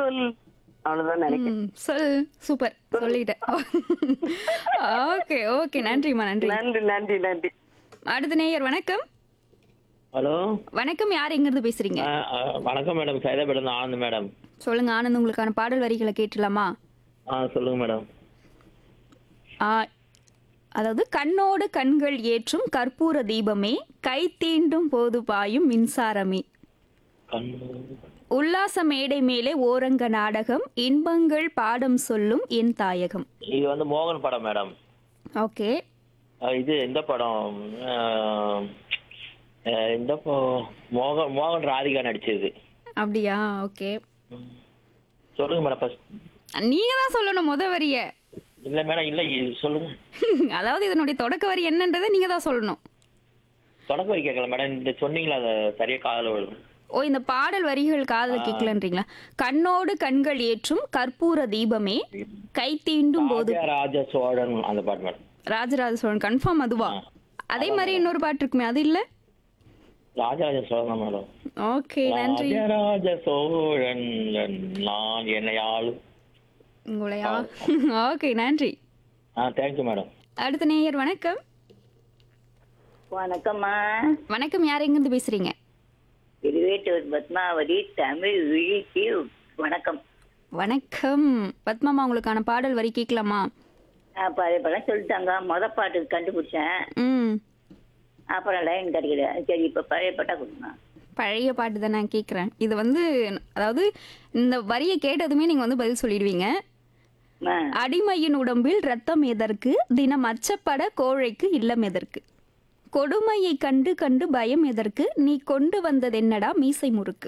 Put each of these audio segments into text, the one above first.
சொல் அவ்வளவுதான் நினைக்கிறேன் ம், சொல் சூப்பர் சொல்லிட்டேன் ஓகே ஓகே நன்றிம்மா நன்றி நன்றி நன்றி நன்றி அடுத்த நேயர் வணக்கம் ஹலோ வணக்கம் யார் எங்கிருந்து பேசுறீங்க ஆ, ஆ, வணக்கம் மேடம் சைதாபேடம் ஆனந்த் மேடம் சொல்லுங்க ஆனந்த் உங்களுக்கான பாடல் வரிகளை கேட்டுலாமா ஆ சொல்லுங்க மேடம் ஆ, அதாவது கண்ணோடு கண்கள் ஏற்றும் கற்பூர தீபமே கை தீண்டும் போது பாயும் மின்சாரமே கண்ணு உல்லாச மேடை மேலே ஓரங்க நாடகம் இன்பங்கள் பாடம் சொல்லும் என் தாயகம் இது வந்து மோகன் படம் மேடம் ஓகே ஆ, இது இந்த படம் ஆ, ஆ, இந்த ப- மோகன் மோகன் ராதிகா நடிச்சது அப்படியா ஓகே சொல்லுங்க மேடம் ஃபர்ஸ்ட் நீங்க தான் சொல்லணும் முத வரிய இல்ல மேடம் இல்ல இது சொல்லுங்க அதாவது இதனுடைய தொடக்க வரி என்னன்றதை நீங்க தான் சொல்லணும் தொடக்க வரி கேட்கல மேடம் இந்த சொன்னீங்களா அதை சரியா காதல விழுது ஓ இந்த பாடல் வரிகள் காதல கேட்கலன்றீங்களா கண்ணோடு கண்கள் ஏற்றும் கற்பூர தீபமே கை தீண்டும் போது ராஜ சோழன் அந்த பாட்டு மேடம் ராஜராஜ சோழன் கன்ஃபார்ம் அதுவா அதே மாதிரி இன்னொரு பாட்டு இருக்குமே அது இல்ல ராஜராஜ சோழன் தான் மேடம் ஓகே நன்றி ராஜராஜ சோழன் நான் என்னை ஆளு உங்களையா ஓகே நன்றி ஆ தேங்க்யூ மேடம் அடுத்த நேயர் வணக்கம் வணக்கம்மா வணக்கம் யார் எங்கிருந்து பேசுறீங்க திருவேட்டூர் பத்மாவதி தமிழ் விழிக்கு வணக்கம் வணக்கம் பத்மாமா உங்களுக்கான பாடல் வரி கேட்கலாமா நான் பழைய படம் சொல்லிட்டாங்க மொத பாட்டு கண்டுபிடிச்சேன் ம் அப்புறம் லைன் கிடைக்கல சரி இப்ப பழைய பாட்டா கொடுங்க பழைய பாட்டு தான் நான் கேட்குறேன் இது வந்து அதாவது இந்த வரியை கேட்டதுமே நீங்கள் வந்து பதில் சொல்லிடுவீங்க ஆ, அடிமையின் உடம்பில் ரத்தம் எதற்கு தினம் அச்சப்பட கோழைக்கு இல்லம் எதற்கு கொடுமையை கண்டு கண்டு பயம் எதற்கு நீ கொண்டு வந்தது என்னடா மீசை முறுக்கு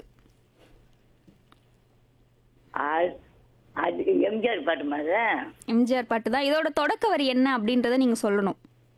ஆ- அது எம்ஜிஆர் பாட்டு மாதிரி எம்ஜிஆர் பாட்டு தான் இதோட தொடக்க வரி என்ன அப்படின்றத நீங்க சொல்லணும்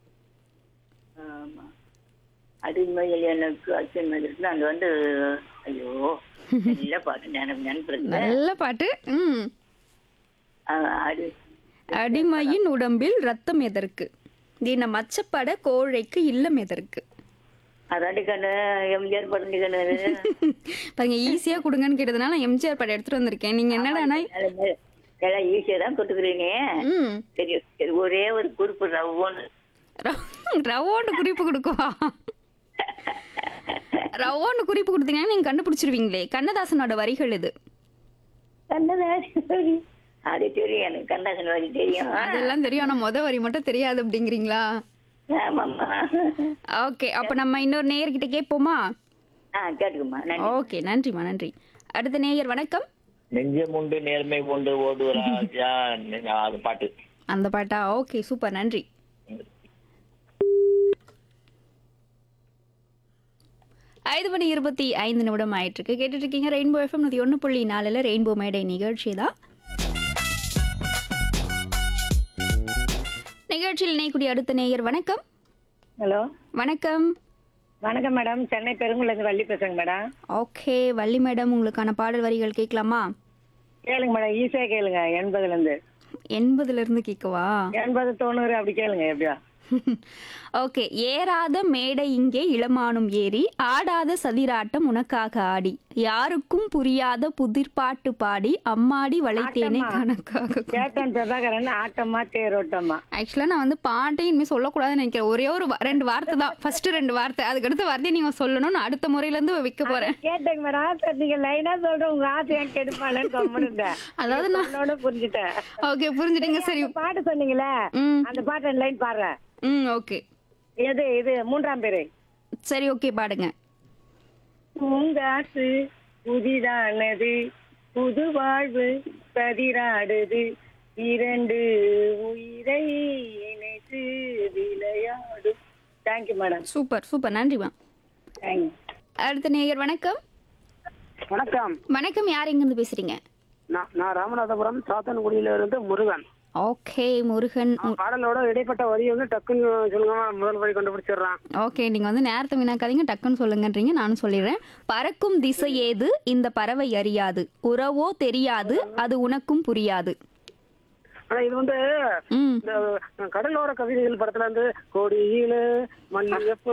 ஆமா அடிமையில் எனக்கு அச்சம் இருக்கு அது வந்து ஐயோ நல்ல பாட்டு எனக்கு நினைப்பிருக்கு நல்ல பாட்டு ம் அது அடிமையின் உடம்பில் ரத்தம் எதற்கு தினம் அச்சப்பட கோழைக்கு இல்லம் எதற்கு அதாண்டி கண்ணு எம்ஜிஆர் பாட்டு கண்ணு பாருங்க ஈஸியா கொடுங்கன்னு கேட்டதுனால எம்ஜிஆர் பாட்டு எடுத்துட்டு வந்திருக்கேன் நீங்க என்னடானா எல்லாம் ஈஸியா தான் கொடுத்துக்கிறீங்க ம் சரி சரி ஒரே ஒரு குறிப்பு ரவ்வோன்னு ரவ- ரவோன்னு குறிப்பு கொடுக்குவா ரவோன்னு குறிப்பு கொடுத்தீங்கன்னா நீங்க கண்டுபிடிச்சிருவீங்களே கண்ணதாசனோட வரிகள் இது கண்ணதாசன் அது தெரியும் எனக்கு கண்ணதாசன் வரி தெரியும் அதெல்லாம் தெரியும் ஆனா முத வரி மட்டும் தெரியாது அப்படிங்கிறீங்களா ஆமாம்மா ஓகே அப்ப நம்ம இன்னொரு நேயர்கிட்ட கேட்போமா ஆ கேட்டுக்குமா நன்றி ஓகே நன்றிம்மா நன்றி அடுத்த நேயர் வணக்கம் நெஞ்சம் உண்டு நேர்மை உண்டு ஓடு ராஜா அது பாட்டு அந்த பாட்டா ஓகே சூப்பர் நன்றி ஐந்து மணி இருபத்தி ஐந்து நிமிடம் ஆயிட்டு இருக்கு கேட்டுட்டு இருக்கீங்க ரெயின்போ எஃப்எம் நூத்தி ஒன்று புள்ளி நாலுல ரெயின்போ மேடை நிகழ்ச்சி தான் நிகழ்ச்சியில் இணையக்கூடிய அடுத்த நேயர் வணக்கம் ஹலோ வணக்கம் வணக்கம் மேடம் சென்னை பெருங்குளந்து வள்ளி பேசுறேங்க மேடம் ஓகே வள்ளி மேடம் உங்களுக்கான பாடல் வரிகள் கேட்கலாமா கேளுங்க மேடம் ஈஸியா கேளுங்க எண்பதுல இருந்து எண்பதுல இருந்து கேட்கவா எண்பது தொண்ணூறு அப்படி கேளுங்க எப்படியா ஓகே ஏறாத மேடை இங்கே இளமானும் ஏறி ஆடாத சதிராட்டம் உனக்காக ஆடி யாருக்கும் புரியாத புதிர்பாட்டு பாடி அம்மாடி வளைத்தேனே கணக்காக கேட்டன் பிரபாகரன் ஆட்டமா தேரோட்டமா ஆக்சுவலாக நான் வந்து பாட்டை இனிமேல் சொல்லக்கூடாதுன்னு நினைக்கிறேன் ஒரே ஒரு வா- ரெண்டு வார்த்தை தான் ஃபர்ஸ்ட் ரெண்டு வார்த்தை அதுக்கடுத்த வார்த்தையை நீங்கள் சொல்லணும் நான் அடுத்த முறையிலேருந்து வைக்க போகிறேன் கேட்டேங்க மேடம் சரி நீங்க லைனா சொல்ற உங்க ஆசை ஏன் கெடுப்பாளன்னு கம்முனுங்க அதாவது நான் உன்னோட புரிஞ்சுட்டேன் ஓகே புரிஞ்சுட்டீங்க சரி பாட்டு சொன்னீங்களே ம் அந்த பாட்டு லைன் பாடுறேன் ம் ஓகே எது இது மூன்றாம் பேரு சரி ஓகே பாடுங்க பூங்காற்று புதிதானது புது வாழ்வு பதிராடுது இரண்டு உயிரை இணைத்து விளையாடும் தேங்க்யூ மேடம் சூப்பர் சூப்பர் நன்றிமா தேங்க்யூ அடுத்த நேயர் வணக்கம் வணக்கம் வணக்கம் யார் எங்கேருந்து பேசுறீங்க நான் நான் ராமநாதபுரம் சாத்தன்குடியில இருந்து முருகன் ஓகே முருகன் நான் பாடலோட இடைப்பட்ட வரி வந்து டக்குன்னு சொல்லுங்க முதல் வரி கண்டுபிடிச்சிடுறான் ஓகே நீங்க வந்து நேரத்தை வீணாக்காதீங்க டக்குன்னு சொல்லுங்கன்றீங்க நானும் சொல்லிடுறேன் பறக்கும் திசை ஏது இந்த பறவை அறியாது உறவோ தெரியாது அது உனக்கும் புரியாது ஆனா இது வந்து ம் இந்த கடலோர கவிதைகள் படத்துல வந்து கொடியில மல்லிகைப்பூ